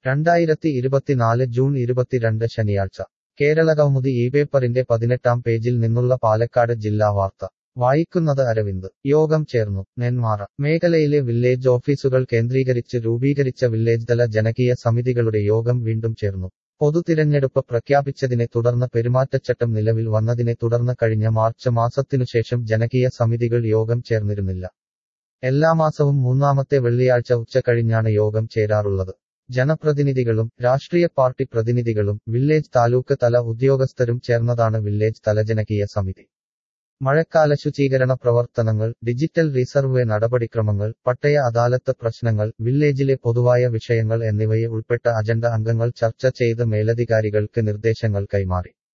രണ്ടായിരത്തി ഇരുപത്തിനാല് ജൂൺ ഇരുപത്തിരണ്ട് ശനിയാഴ്ച കേരള കൗമുദി ഈ പേപ്പറിന്റെ പതിനെട്ടാം പേജിൽ നിന്നുള്ള പാലക്കാട് ജില്ലാ വാർത്ത വായിക്കുന്നത് അരവിന്ദ് യോഗം ചേർന്നു നെന്മാറ മേഖലയിലെ വില്ലേജ് ഓഫീസുകൾ കേന്ദ്രീകരിച്ച് രൂപീകരിച്ച വില്ലേജ് തല ജനകീയ സമിതികളുടെ യോഗം വീണ്ടും ചേർന്നു പൊതുതിരഞ്ഞെടുപ്പ് പ്രഖ്യാപിച്ചതിനെ തുടർന്ന് പെരുമാറ്റച്ചട്ടം നിലവിൽ വന്നതിനെ തുടർന്ന് കഴിഞ്ഞ മാർച്ച് മാസത്തിനുശേഷം ജനകീയ സമിതികൾ യോഗം ചേർന്നിരുന്നില്ല എല്ലാ മാസവും മൂന്നാമത്തെ വെള്ളിയാഴ്ച ഉച്ചകഴിഞ്ഞാണ് യോഗം ചേരാറുള്ളത് ജനപ്രതിനിധികളും രാഷ്ട്രീയ പാർട്ടി പ്രതിനിധികളും വില്ലേജ് താലൂക്ക് തല ഉദ്യോഗസ്ഥരും ചേർന്നതാണ് വില്ലേജ് തല ജനകീയ സമിതി മഴക്കാല ശുചീകരണ പ്രവർത്തനങ്ങൾ ഡിജിറ്റൽ റീസർവേ നടപടിക്രമങ്ങൾ പട്ടയ അദാലത്ത് പ്രശ്നങ്ങൾ വില്ലേജിലെ പൊതുവായ വിഷയങ്ങൾ എന്നിവയെ ഉൾപ്പെട്ട അജണ്ട അംഗങ്ങൾ ചർച്ച ചെയ്ത് മേലധികാരികൾക്ക് നിർദ്ദേശങ്ങൾ കൈമാറി